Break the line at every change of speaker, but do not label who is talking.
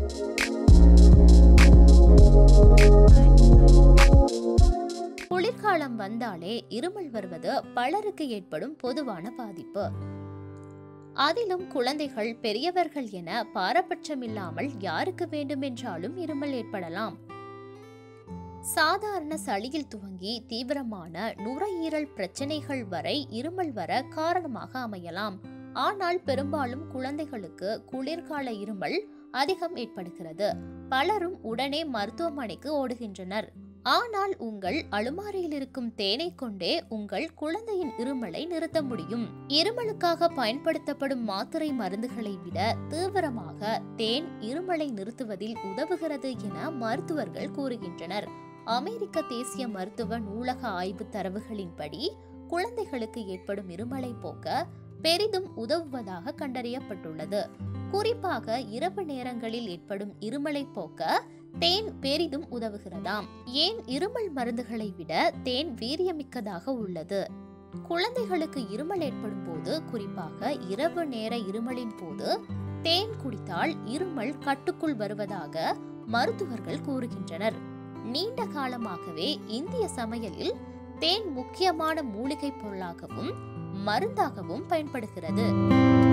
குளிர்காலம் வந்தாலே இருமல் வருவது பலருக்கு ஏற்படும் பொதுவான பாதிப்பு அதிலும் குழந்தைகள் பெரியவர்கள் என பாரபட்சமில்லாமல் யாருக்கு வேண்டுமென்றாலும் இருமல் ஏற்படலாம் சாதாரண சளியில் துவங்கி தீவிரமான நுரையீரல் பிரச்சனைகள் வரை இருமல் வர காரணமாக அமையலாம் ஆனால் பெரும்பாலும் குழந்தைகளுக்கு குளிர்கால இருமல் அதிகம் ஏற்படுகிறது பலரும் உடனே மருத்துவமனைக்கு ஓடுகின்றனர் ஆனால் உங்கள் அலுமாரியில் இருக்கும் தேனை கொண்டே உங்கள் குழந்தையின் இருமலை நிறுத்த முடியும் இருமலுக்காக பயன்படுத்தப்படும் மாத்திரை மருந்துகளை விட தீவிரமாக தேன் இருமலை நிறுத்துவதில் உதவுகிறது என மருத்துவர்கள் கூறுகின்றனர் அமெரிக்க தேசிய மருத்துவ நூலக ஆய்வு தரவுகளின்படி குழந்தைகளுக்கு ஏற்படும் இருமலை போக்க பெரிதும் உதவுவதாக கண்டறியப்பட்டுள்ளது குறிப்பாக இரவு நேரங்களில் ஏற்படும் இருமலை போக்க தேன் பெரிதும் உதவுகிறதாம் ஏன் இருமல் மருந்துகளை விட தேன் வீரியமிக்கதாக உள்ளது குழந்தைகளுக்கு இருமல் ஏற்படும் போது குறிப்பாக இரவு நேர இருமலின் போது தேன் குடித்தால் இருமல் கட்டுக்குள் வருவதாக மருத்துவர்கள் கூறுகின்றனர் நீண்ட காலமாகவே இந்திய சமையலில் தேன் முக்கியமான மூலிகை பொருளாகவும் மருந்தாகவும் பயன்படுகிறது